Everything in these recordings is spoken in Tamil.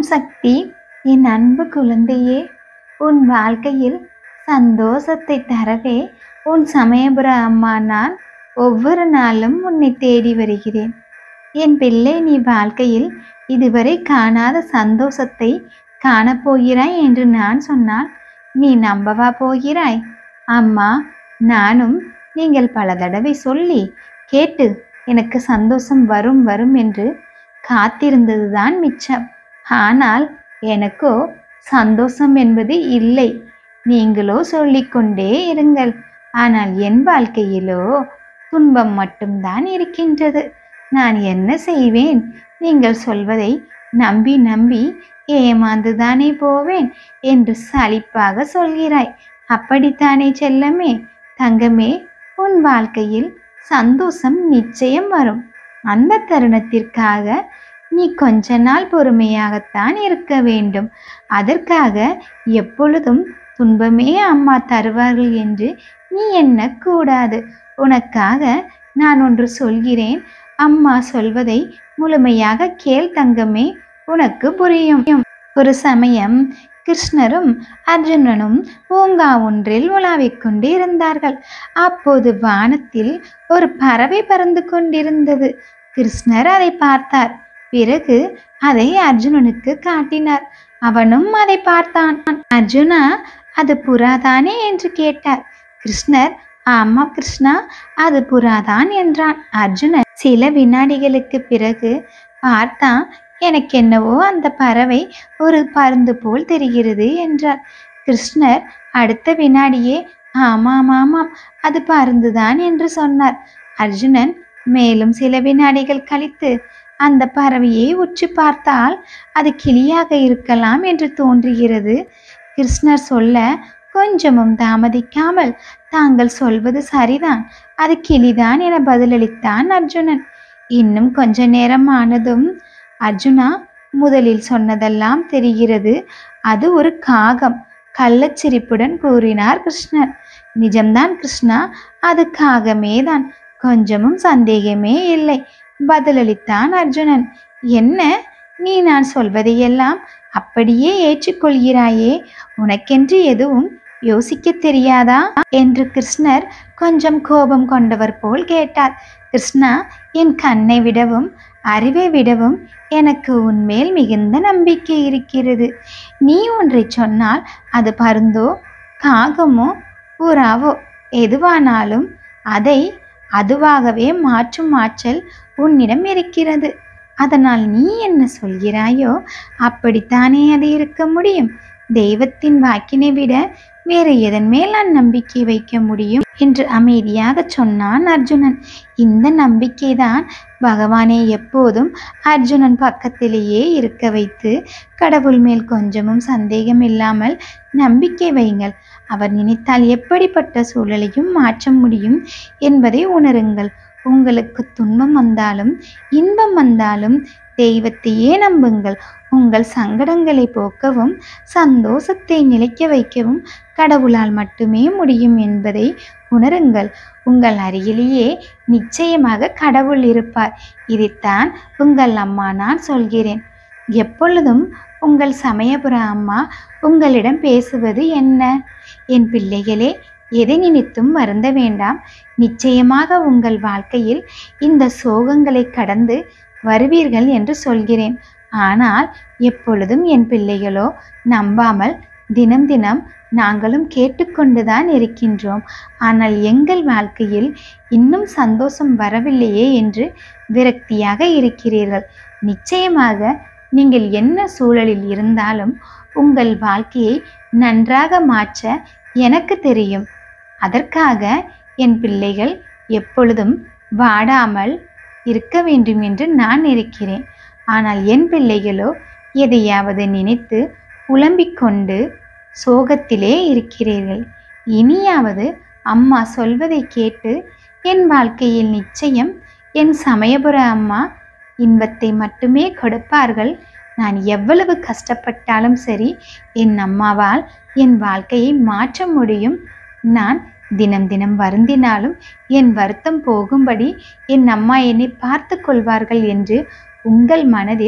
ஓம் சக்தி என் அன்பு குழந்தையே உன் வாழ்க்கையில் சந்தோஷத்தை தரவே உன் சமயபுர அம்மா நான் ஒவ்வொரு நாளும் உன்னை தேடி வருகிறேன் என் பிள்ளை நீ வாழ்க்கையில் இதுவரை காணாத சந்தோஷத்தை காணப்போகிறாய் என்று நான் சொன்னால் நீ நம்பவா போகிறாய் அம்மா நானும் நீங்கள் பல தடவை சொல்லி கேட்டு எனக்கு சந்தோஷம் வரும் வரும் என்று காத்திருந்ததுதான் மிச்சம் ஆனால் எனக்கோ சந்தோஷம் என்பது இல்லை நீங்களோ சொல்லிக்கொண்டே இருங்கள் ஆனால் என் வாழ்க்கையிலோ துன்பம் மட்டும்தான் இருக்கின்றது நான் என்ன செய்வேன் நீங்கள் சொல்வதை நம்பி நம்பி ஏமாந்துதானே போவேன் என்று சலிப்பாக சொல்கிறாய் அப்படித்தானே செல்லமே தங்கமே உன் வாழ்க்கையில் சந்தோஷம் நிச்சயம் வரும் அந்த தருணத்திற்காக நீ கொஞ்ச நாள் பொறுமையாகத்தான் இருக்க வேண்டும் அதற்காக எப்பொழுதும் துன்பமே அம்மா தருவார்கள் என்று நீ எண்ணக்கூடாது உனக்காக நான் ஒன்று சொல்கிறேன் அம்மா சொல்வதை முழுமையாக கேள் தங்கமே உனக்கு புரியும் ஒரு சமயம் கிருஷ்ணரும் அர்ஜுனனும் பூங்கா ஒன்றில் உலாவிக் கொண்டு இருந்தார்கள் அப்போது வானத்தில் ஒரு பறவை பறந்து கொண்டிருந்தது கிருஷ்ணர் அதை பார்த்தார் பிறகு அதை அர்ஜுனனுக்கு காட்டினார் அவனும் அதை பார்த்தான் அர்ஜுனா அது புறாதானே என்று கேட்டார் கிருஷ்ணர் ஆமா கிருஷ்ணா அது புறாதான் என்றான் அர்ஜுனன் சில வினாடிகளுக்கு பிறகு பார்த்தான் எனக்கு என்னவோ அந்த பறவை ஒரு பருந்து போல் தெரிகிறது என்றார் கிருஷ்ணர் அடுத்த வினாடியே ஆமாம் ஆமாம் அது பருந்துதான் என்று சொன்னார் அர்ஜுனன் மேலும் சில வினாடிகள் கழித்து அந்த பறவையை உற்று பார்த்தால் அது கிளியாக இருக்கலாம் என்று தோன்றுகிறது கிருஷ்ணர் சொல்ல கொஞ்சமும் தாமதிக்காமல் தாங்கள் சொல்வது சரிதான் அது கிளிதான் என பதிலளித்தான் அர்ஜுனன் இன்னும் கொஞ்ச நேரம் ஆனதும் அர்ஜுனா முதலில் சொன்னதெல்லாம் தெரிகிறது அது ஒரு காகம் கள்ளச்சிரிப்புடன் கூறினார் கிருஷ்ணர் நிஜம்தான் கிருஷ்ணா அது காகமே தான் கொஞ்சமும் சந்தேகமே இல்லை பதிலளித்தான் அர்ஜுனன் என்ன நீ நான் சொல்வதையெல்லாம் அப்படியே ஏற்றுக்கொள்கிறாயே உனக்கென்று எதுவும் யோசிக்க தெரியாதா என்று கிருஷ்ணர் கொஞ்சம் கோபம் கொண்டவர் போல் கேட்டார் கிருஷ்ணா என் கண்ணை விடவும் அறிவை விடவும் எனக்கு உன்மேல் மிகுந்த நம்பிக்கை இருக்கிறது நீ ஒன்றை சொன்னால் அது பருந்தோ காகமோ புறாவோ எதுவானாலும் அதை அதுவாகவே மாற்றும் ஆற்றல் உன்னிடம் இருக்கிறது அதனால் நீ என்ன சொல்கிறாயோ அப்படித்தானே அது இருக்க முடியும் தெய்வத்தின் வாக்கினை விட வேறு எதன் மேல் நான் நம்பிக்கை வைக்க முடியும் என்று அமைதியாக சொன்னான் அர்ஜுனன் இந்த நம்பிக்கைதான் பகவானை எப்போதும் அர்ஜுனன் பக்கத்திலேயே இருக்க வைத்து கடவுள் மேல் கொஞ்சமும் சந்தேகம் இல்லாமல் நம்பிக்கை வையுங்கள் அவர் நினைத்தால் எப்படிப்பட்ட சூழலையும் மாற்ற முடியும் என்பதை உணருங்கள் உங்களுக்கு துன்பம் வந்தாலும் இன்பம் வந்தாலும் தெய்வத்தையே நம்புங்கள் உங்கள் சங்கடங்களை போக்கவும் சந்தோஷத்தை நிலைக்க வைக்கவும் கடவுளால் மட்டுமே முடியும் என்பதை உணருங்கள் உங்கள் அருகிலேயே நிச்சயமாக கடவுள் இருப்பார் இதைத்தான் உங்கள் அம்மா நான் சொல்கிறேன் எப்பொழுதும் உங்கள் சமயபுர அம்மா உங்களிடம் பேசுவது என்ன என் பிள்ளைகளே எதை நினைத்தும் வருந்த வேண்டாம் நிச்சயமாக உங்கள் வாழ்க்கையில் இந்த சோகங்களை கடந்து வருவீர்கள் என்று சொல்கிறேன் ஆனால் எப்பொழுதும் என் பிள்ளைகளோ நம்பாமல் தினம் தினம் நாங்களும் கேட்டுக்கொண்டுதான் இருக்கின்றோம் ஆனால் எங்கள் வாழ்க்கையில் இன்னும் சந்தோஷம் வரவில்லையே என்று விரக்தியாக இருக்கிறீர்கள் நிச்சயமாக நீங்கள் என்ன சூழலில் இருந்தாலும் உங்கள் வாழ்க்கையை நன்றாக மாற்ற எனக்கு தெரியும் அதற்காக என் பிள்ளைகள் எப்பொழுதும் வாடாமல் இருக்க வேண்டும் என்று நான் இருக்கிறேன் ஆனால் என் பிள்ளைகளோ எதையாவது நினைத்து புலம்பிக் கொண்டு சோகத்திலே இருக்கிறீர்கள் இனியாவது அம்மா சொல்வதை கேட்டு என் வாழ்க்கையில் நிச்சயம் என் சமயபுர அம்மா இன்பத்தை மட்டுமே கொடுப்பார்கள் நான் எவ்வளவு கஷ்டப்பட்டாலும் சரி என் அம்மாவால் என் வாழ்க்கையை மாற்ற முடியும் நான் தினம் தினம் வருந்தினாலும் என் வருத்தம் போகும்படி என் அம்மா என்னை பார்த்து கொள்வார்கள் என்று உங்கள் மனதில்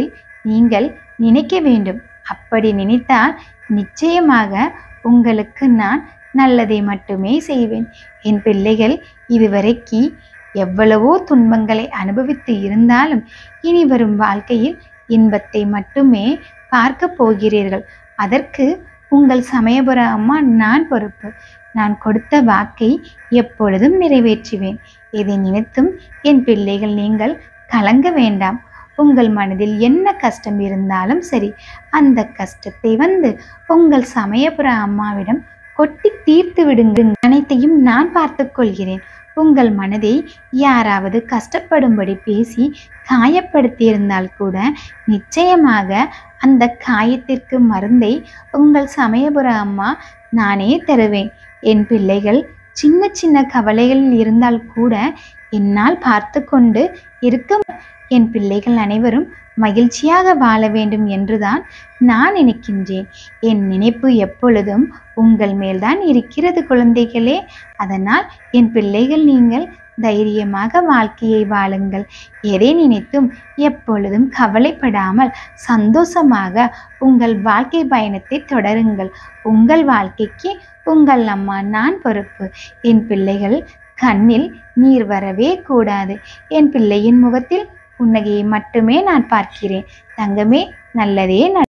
நீங்கள் நினைக்க வேண்டும் அப்படி நினைத்தால் நிச்சயமாக உங்களுக்கு நான் நல்லதை மட்டுமே செய்வேன் என் பிள்ளைகள் இதுவரைக்கு எவ்வளவோ துன்பங்களை அனுபவித்து இருந்தாலும் இனி வரும் வாழ்க்கையில் இன்பத்தை மட்டுமே பார்க்க போகிறீர்கள் அதற்கு உங்கள் சமயபுர அம்மா நான் பொறுப்பு நான் கொடுத்த வாக்கை எப்பொழுதும் நிறைவேற்றுவேன் இதை நினைத்தும் என் பிள்ளைகள் நீங்கள் கலங்க வேண்டாம் உங்கள் மனதில் என்ன கஷ்டம் இருந்தாலும் சரி அந்த கஷ்டத்தை வந்து உங்கள் சமயபுர அம்மாவிடம் கொட்டி தீர்த்து விடுங்கள் அனைத்தையும் நான் பார்த்துக் கொள்கிறேன் உங்கள் மனதை யாராவது கஷ்டப்படும்படி பேசி காயப்படுத்தியிருந்தால் கூட நிச்சயமாக அந்த காயத்திற்கு மருந்தை உங்கள் சமயபுர அம்மா நானே தருவேன் என் பிள்ளைகள் சின்ன சின்ன கவலைகள் இருந்தால் கூட என்னால் பார்த்து கொண்டு இருக்க என் பிள்ளைகள் அனைவரும் மகிழ்ச்சியாக வாழ வேண்டும் என்றுதான் நான் நினைக்கின்றேன் என் நினைப்பு எப்பொழுதும் உங்கள் மேல்தான் இருக்கிறது குழந்தைகளே அதனால் என் பிள்ளைகள் நீங்கள் தைரியமாக வாழ்க்கையை வாழுங்கள் எதை நினைத்தும் எப்பொழுதும் கவலைப்படாமல் சந்தோஷமாக உங்கள் வாழ்க்கை பயணத்தை தொடருங்கள் உங்கள் வாழ்க்கைக்கு உங்கள் அம்மா நான் பொறுப்பு என் பிள்ளைகள் கண்ணில் நீர் வரவே கூடாது என் பிள்ளையின் முகத்தில் புன்னகையை மட்டுமே நான் பார்க்கிறேன் தங்கமே நல்லதே நட